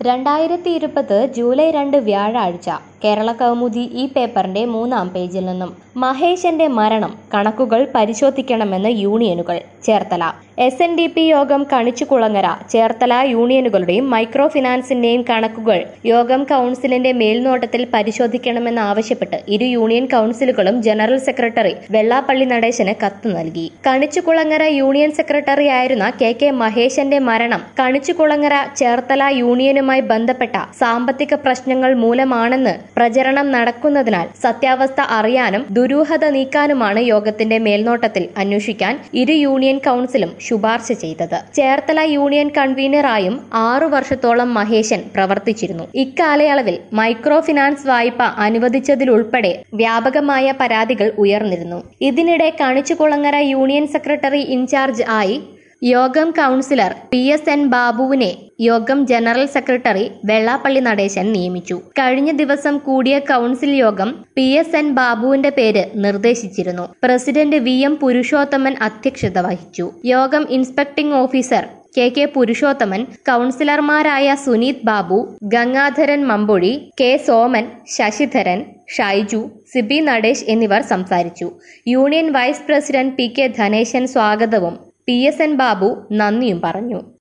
രണ്ടായിരത്തി ഇരുപത് ജൂലൈ രണ്ട് വ്യാഴാഴ്ച കേരള കൗമുദി ഈ പേപ്പറിന്റെ മൂന്നാം പേജിൽ നിന്നും മഹേശന്റെ മരണം കണക്കുകൾ പരിശോധിക്കണമെന്ന് യൂണിയനുകൾ Cherthala S N D P Yogam Kanichukulangara Cherthala യൂണിയനുകളുടെയും micro ഫിനാൻസിന്റെയും കണക്കുകൾ യോഗം കൌൺസിലിന്റെ മേൽനോട്ടത്തിൽ പരിശോധിക്കണമെന്ന് ആവശ്യപ്പെട്ട് ഇരു യൂണിയൻ കൌൺസിലുകളും ജനറൽ സെക്രട്ടറി വെള്ളാപ്പള്ളി നടേശന് കത്ത് നൽകി കണിച്ചുകുളങ്ങര യൂണിയൻ സെക്രട്ടറി ആയിരുന്ന കെ കെ മഹേശന്റെ മരണം കണിച്ചുകുളങ്ങര ചേർത്തല യൂണിയനുമായി ബന്ധപ്പെട്ട സാമ്പത്തിക പ്രശ്നങ്ങൾ മൂലമാണെന്ന് പ്രചരണം നടക്കുന്നതിനാൽ സത്യാവസ്ഥ അറിയാനും ദുരൂഹത നീക്കാനുമാണ് യോഗത്തിന്റെ മേൽനോട്ടത്തിൽ അന്വേഷിക്കാൻ ഇരു യൂണിയൻ കൌൺസിലും ശുപാർശ ചെയ്തത് ചേർത്തല യൂണിയൻ കൺവീനറായും ആറു വർഷത്തോളം മഹേശൻ പ്രവർത്തിച്ചിരുന്നു ഇക്കാലയളവിൽ മൈക്രോ ഫിനാൻസ് വായ്പ അനുവദിച്ചതിലുൾപ്പെടെ വ്യാപകമായ പരാതികൾ ഉയർന്നിരുന്നു ഇതിനിടെ കണിച്ചുകുളങ്ങര യൂണിയൻ സെക്രട്ടറി ഇൻചാർജ് ആയി യോഗം കൌൺസിലർ പി എസ് എൻ ബാബുവിനെ യോഗം ജനറൽ സെക്രട്ടറി വെള്ളാപ്പള്ളി നടേശൻ നിയമിച്ചു കഴിഞ്ഞ ദിവസം കൂടിയ കൌൺസിൽ യോഗം പി എസ് എൻ ബാബുവിന്റെ പേര് നിർദ്ദേശിച്ചിരുന്നു പ്രസിഡന്റ് വി എം പുരുഷോത്തമൻ അധ്യക്ഷത വഹിച്ചു യോഗം inspecting officer K K Purushothaman കൌൺസിലർമാരായ സുനീത് ബാബു ഗംഗാധരൻ മമ്പൊഴി കെ സോമൻ ശശിധരൻ ഷൈജു സിബി നടേശ് എന്നിവർ സംസാരിച്ചു union vice president P K Dhaneshan സ്വാഗതവും പി എസ് എൻ ബാബു നന്ദിയും പറഞ്ഞു